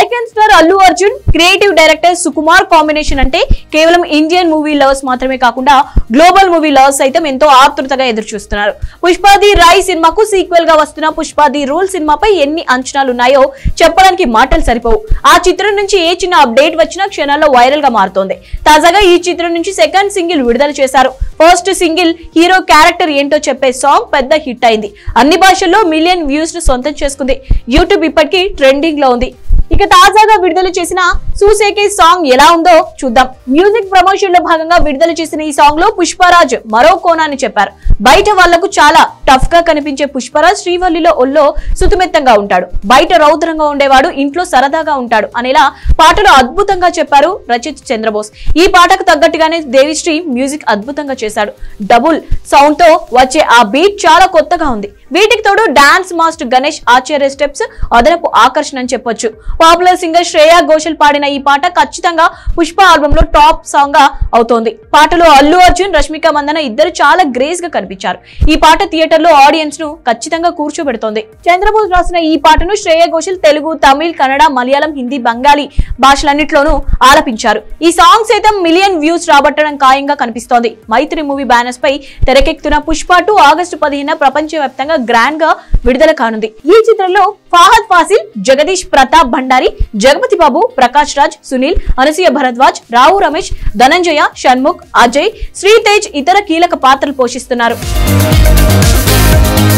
icon star Allu Arjun creative director Sukumar combination అంటే కేవలం Indian movie lovers మాత్రమే కాకుండా గ్లోబల్ మూవీ లవర్స్ సైతం ఎంతో ఆతృతగా ఎదురు చూస్తున్నారు పుష్పాది రాయ్ సినిమాకు సీక్వెల్ గా వస్తున్న పుష్పాది రూల్ సినిమాపై ఎన్ని అంచనాలు ఉన్నాయో చెప్పడానికి మాటలు సరిపోవు ఆ చిత్రం నుంచి ఏ చిన్న అప్డేట్ వచ్చినా క్షణాల్లో వైరల్ గా మారుతోంది తాజాగా ఈ చిత్రం నుంచి సెకండ్ సింగిల్ విడుదల చేశారు ఫస్ట్ సింగిల్ హీరో క్యారెక్టర్ ఏంటో చెప్పే సాంగ్ పెద్ద హిట్ అయింది అన్ని భాషల్లో మిలియన్ వ్యూస్ ను సొంతం చేసుకుంది యూట్యూబ్ ఇప్పటికీ ట్రెండింగ్ లో ఉంది ఇక తాజాగా విడుదల చేసిన సూసేకే సాంగ్ ఎలా ఉందో చూద్దాం మ్యూజిక్ ప్రమోషన్ లో భాగంగా విడుదల చేసిన ఈ సాంగ్ లో పుష్పరాజ్ మరో కోణాన్ని చెప్పారు బయట వాళ్లకు చాలా టఫ్ గా కనిపించే పుష్పరాజ్ శ్రీవల్లిలో ఒల్లో సుతిమెత్తంగా ఉంటాడు బయట రౌద్రంగా ఉండేవాడు ఇంట్లో సరదాగా ఉంటాడు అనేలా పాటలు అద్భుతంగా చెప్పారు రచిత్ చంద్రబోస్ ఈ పాటకు తగ్గట్టుగానే దేవిశ్రీ మ్యూజిక్ అద్భుతంగా చేశాడు డబుల్ సౌండ్ తో వచ్చే ఆ బీట్ చాలా కొత్తగా ఉంది వీటికి తోడు dance master Ganesh Acharya steps అదనపు ఆకర్షణ అని చెప్పొచ్చు పాపులర్ సింగర్ శ్రేయా ఘోషల్ పాడిన ఈ పాట ఖచ్చితంగా పుష్ప ఆల్బమ్ లో టాప్ సాంగ్ గా అవుతోంది పాటలో అల్లు అర్జున్ రష్మిక మందన ఇద్దరు చాలా గ్రేస్ గా కనిపించారు ఈ పాట థియేటర్ లో ఆడియన్స్ ను ఖచ్చితంగా కూర్చోబెడుతోంది చంద్రబోస్ రాసిన ఈ పాటను శ్రేయా ఘోషల్ తెలుగు తమిళ్ కన్నడ మలయాళం హిందీ బెంగాలీ భాషలన్నింటిలోనూ ఆలపించారు ఈ సాంగ్ సైతం మిలియన్ వ్యూస్ రాబట్టడం ఖాయంగా కనిపిస్తోంది మైత్రి మూవీ బ్యానర్స్ పై తెరకెక్కుతున్న పుష్ప టూ ఆగస్టు పదిహేన ప్రపంచవ్యాప్తంగా గ్రాండ్ గా విడుదల కానుంది ఈ చిత్రంలో ఫాహద్ ఫాసిల్ జగదీష్ ప్రతాప్ భండారి జగపతి బాబు ప్రకాష్ రాజ్ సునీల్ అనసూయ భరద్వాజ్ రావు రమేష్ ధనంజయ షణ్ముఖ్ అజయ్ శ్రీతేజ్ ఇతర కీలక పాత్రలు పోషిస్తున్నారు